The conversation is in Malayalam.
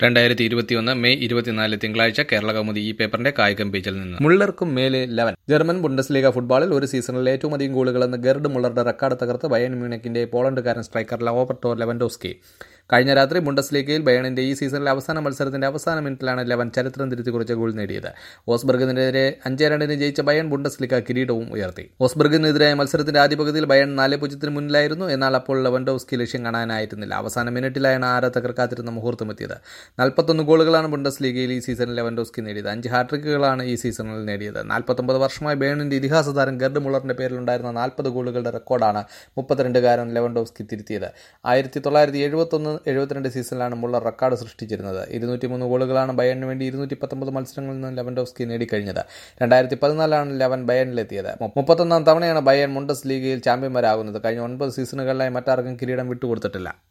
രണ്ടായിരത്തി ഇരുപത്തിയൊന്ന് മെയ് ഇരുപത്തിനാല് തിങ്കളാഴ്ച കേരള കൗമുദി ഈ പേപ്പറിന്റെ കായികം പേജിൽ നിന്ന് മുള്ളർക്കും മേലെ ലെവൻ ജർമ്മൻ ബുണ്ടസ്ലീഗ ഫുട്ബോളിൽ ഒരു സീസണിൽ ഏറ്റവും അധികം ഗോളുകളെന്ന് ഗർഡ് മുള്ളറുടെ റെക്കോർഡ് തകർത്ത് ബയൺ മ്യൂണിക്കിന്റെ പോളണ്ടുകാരൻ സ്ട്രൈക്കർ ലോബർട്ടോ ലെവൻഡോസ്കി കഴിഞ്ഞ രാത്രി ബുണ്ടസ്ലീഗയിൽ ബയണിന്റെ ഈ സീസണിലെ അവസാന മത്സരത്തിന്റെ അവസാന മിനിറ്റിലാണ് ലെവൻ ചരിത്രം തിരുത്തി കുറിച്ച ഗോൾ നേടിയത് ഓസ്ബർഗിനെതിരെ അഞ്ച് രണ്ടിന് ജയിച്ച ബയൺ ബുണ്ടസ്ലീഗ കിരീടവും ഉയർത്തി ഓസ്ബർഗിനെതിരായ മത്സരത്തിന്റെ ആദ്യ പകുതിയിൽ ബയൺ നാല് പൂജ്യത്തിന് മുന്നിലായിരുന്നു എന്നാൽ അപ്പോൾ ലെവൻഡോസ്കി ലക്ഷ്യം കാണാനായിരുന്നില്ല അവസാന മിനിറ്റിലാണ് ആരാധകർ കാത്തിരുന്ന മുഹൂർത്തമെത്തിയത് നാൽപ്പത്തൊന്ന് ഗോളുകളാണ് ബുണ്ടസ് ലീഗയിൽ ഈ സീസണിൽ ലെവൻഡോസ്കി നേടിയത് അഞ്ച് ഹാട്രിക്കുകളാണ് ഈ സീസണിൽ നേടിയത് നാൽപ്പത്തൊമ്പത് വർഷമായി ബേണിന്റെ ഇതിഹാസ താരം ഗർഡ് മുള്ളറിന്റെ പേരിലുണ്ടായിരുന്ന നാൽപ്പത് ഗോളുകളുടെ റെക്കോർഡാണ് മുപ്പത്തിരണ്ടുകാരൻ ലെവൻഡോസ്കി തിരുത്തിയത് ആയിരത്തി തൊള്ളായിരത്തി എഴുപത്തൊന്ന് എഴുപത്തിരണ്ട് സീസണിലാണ് മുള്ളർ റെക്കോർഡ് സൃഷ്ടിച്ചിരുന്നത് ഇരുന്നൂറ്റി മൂന്ന് ഗോളുകളാണ് ബയണിന് വേണ്ടി ഇരുന്നൂറ്റി പത്തൊമ്പത് മത്സരങ്ങളിൽ നിന്ന് ലെവൻഡോസ്കി നേടിക്കഴിഞ്ഞത് രണ്ടായിരത്തി പതിനാലാണ് ലെവൻ ബയണിലെത്തിയത് മുപ്പത്തൊന്നാം തവണയാണ് ബയൺ മുണ്ടസ് ലീഗയിൽ ചാമ്പ്യന്മാരാകുന്നത് കഴിഞ്ഞ ഒൻപത് സീസണുകളിലായി മറ്റാർക്കും കിരീടം വിട്ടുകൊടുത്തിട്ടില്ല